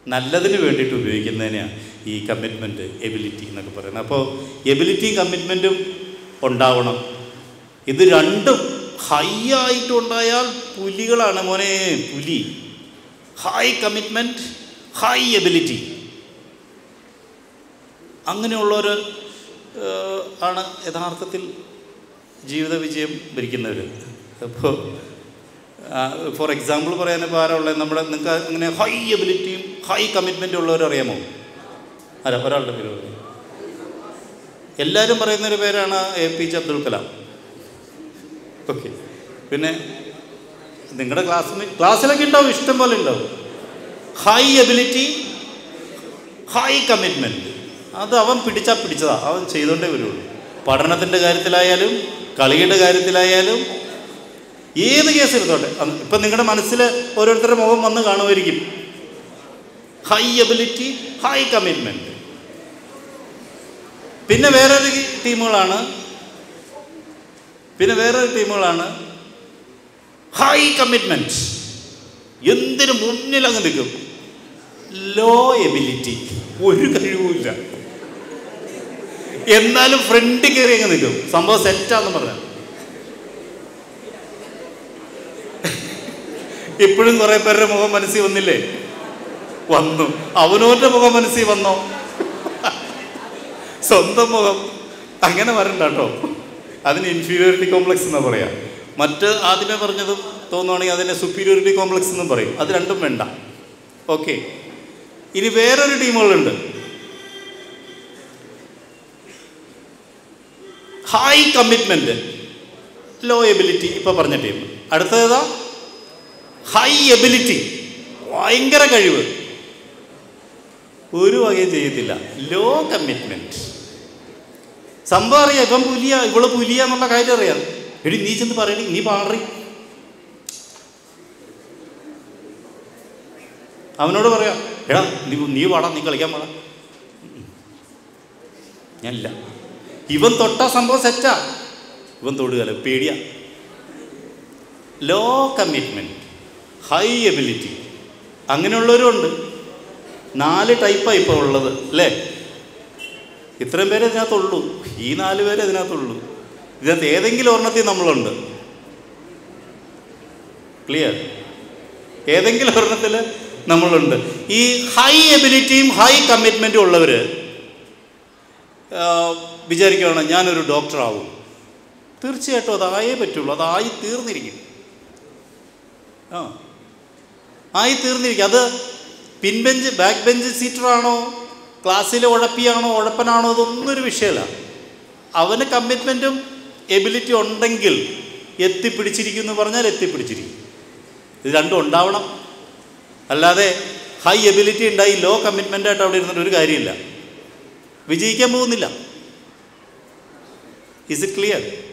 നല്ലതിന് വേണ്ടിയിട്ട് ഉപയോഗിക്കുന്നതിനെയാണ് ഈ കമ്മിറ്റ്മെൻറ്റ് എബിലിറ്റി എന്നൊക്കെ പറയുന്നത് അപ്പോൾ എബിലിറ്റിയും കമ്മിറ്റ്മെൻറ്റും ഉണ്ടാവണം ഇത് രണ്ടും ഹൈ ആയിട്ടുണ്ടായാൽ പുലികളാണ് മോനെ പുലി ഹൈ കമ്മിറ്റ്മെൻറ്റ് ഹൈ എബിലിറ്റി അങ്ങനെയുള്ളവർ ആണ് യഥാർത്ഥത്തിൽ ജീവിത വിജയം ഭരിക്കുന്നവർ അപ്പോൾ ഫോർ എക്സാമ്പിൾ പറയാനിപ്പോൾ ആരാ ഉള്ളത് നമ്മുടെ നിങ്ങൾക്ക് അങ്ങനെ ഹൈ എബിലിറ്റിയും ഹൈ കമ്മിറ്റ്മെൻറ്റും ഉള്ളവർ അറിയാമോ ആരാ ഒരാളുടെ പേര് പറയൂ. എല്ലാവരും പറയുന്നൊരു പേരാണ് A P J Abdul Kalam okay പിന്നെ നിങ്ങളുടെ ക്ലാസ്സിൽ ക്ലാസ്സിലൊക്കെ ഉണ്ടാവും ഇഷ്ടം പോലെ ഉണ്ടാവും ഹൈ എബിലിറ്റി ഹൈ കമ്മിറ്റ്മെൻറ്റ് അത് അവൻ പിടിച്ചാൽ പിടിച്ചതാ അവൻ ചെയ്തുകൊണ്ടേ വരുള്ളൂ പഠനത്തിൻ്റെ കാര്യത്തിലായാലും കളിയുടെ കാര്യത്തിലായാലും ഏത് കേസ് എടുത്തോട്ടെ അന്ന് ഇപ്പം നിങ്ങളുടെ മനസ്സിൽ ഓരോരുത്തരുടെ മുഖം വന്ന് കാണുമായിരിക്കും ഹൈ എബിലിറ്റി ഹൈ കമ്മിറ്റ്മെൻറ്റ് പിന്നെ വേറൊരു ടീമുകളാണ് പിന്നെ വേറൊരു ടീമുകളാണ് ഹൈ കമ്മിറ്റ്മെൻറ്റ് എന്തിനു മുന്നിൽ അങ്ങ് നിൽക്കും ലോ എബിലിറ്റി ഒരു കഴിവുമില്ല എന്നാലും ഫ്രണ്ടിൽ കയറി അങ്ങ് നിൽക്കും സംഭവം സെറ്റാന്ന് പറഞ്ഞാൽ ഇപ്പോഴും കുറെ പേരുടെ മുഖം മനസ്സിൽ വന്നില്ലേ വന്നു അവനോന്റെ മുഖം മനസ്സിൽ വന്നോ സ്വന്തം മുഖം അങ്ങനെ വരണ്ട കേട്ടോ അതിന് ഇൻഫീരിയോറിറ്റി കോംപ്ലക്സ് എന്നാ പറയാ മറ്റ് ആദ്യമേ പറഞ്ഞതും തോന്നുവാണെങ്കിൽ അതിനെ സുപ്പീരിയോറിറ്റി കോംപ്ലക്സ് എന്നും പറയും അത് രണ്ടും വേണ്ട ഓക്കെ ഇനി വേറൊരു ടീമുകളുണ്ട് ഹൈ കമ്മിറ്റ്മെന്റ് ലോ എബിലിറ്റി ഇപ്പൊ പറഞ്ഞ ടീം അടുത്തതേതാ ഹൈ എബിലിറ്റി ഭയങ്കര കഴിവ് ഒരു വകയും ചെയ്യത്തില്ല ലോ കമ്മിറ്റ്മെന്റ് സംഭവം അറിയാം ഇവൻ പുലിയ ഇവള് പുലിയ എന്നുള്ള കാര്യം അറിയാം എടി നീ ചെന്ന് പറയണി നീ പാടറി അവനോട് പറയാം എടാ നീ നീ പാടാ നീ കളിക്കാൻ പാടാ ഞാനില്ല ഇവൻ തൊട്ട സംഭവം സെറ്റാ ഇവൻ തൊടുകയല്ല പേടിയാ ലോ കമ്മിറ്റ്മെൻറ്റ് ഹൈ എബിലിറ്റി അങ്ങനെയുള്ളവരും ഉണ്ട് നാല് ടൈപ്പാണ് ഇപ്പോൾ ഉള്ളത് അല്ലേ ഇത്രയും പേരെ ഇതിനകത്തുള്ളൂ ഈ നാല് പേരെ ഇതിനകത്തുള്ളൂ ഇതിനകത്ത് ഏതെങ്കിലും ഒരെണ്ണത്തിൽ നമ്മളുണ്ട് ക്ലിയർ ഏതെങ്കിലും ഒരെണ്ണത്തിൽ നമ്മളുണ്ട് ഈ ഹൈ എബിലിറ്റിയും ഹൈ കമ്മിറ്റ്മെൻറ്റും ഉള്ളവർ വിചാരിക്കുകയാണ് ഞാനൊരു ഡോക്ടറാവും തീർച്ചയായിട്ടും അതായേ പറ്റുള്ളൂ അതായി തീർന്നിരിക്കും ആ ആയി തീർന്നിരിക്കും അത് പിൻബെഞ്ച് ബാക്ക് ബെഞ്ച് സീറ്ററാണോ ക്ലാസ്സിലെ ഉഴപ്പിയാണോ ഉഴപ്പനാണോ അതൊന്നും ഒരു വിഷയമല്ല അവന് കമ്മിറ്റ്മെൻറ്റും എബിലിറ്റി ഉണ്ടെങ്കിൽ എത്തിപ്പിടിച്ചിരിക്കും എന്ന് പറഞ്ഞാൽ എത്തിപ്പിടിച്ചിരിക്കും ഇത് രണ്ടും ഉണ്ടാവണം അല്ലാതെ ഹൈ എബിലിറ്റി ഉണ്ടായി ലോ കമ്മിറ്റ്മെൻ്റ് ആയിട്ട് അവിടെ ഇരുന്നിട്ട് ഒരു കാര്യമില്ല വിജയിക്കാൻ പോകുന്നില്ല ഇസ് ഇറ്റ് ക്ലിയർ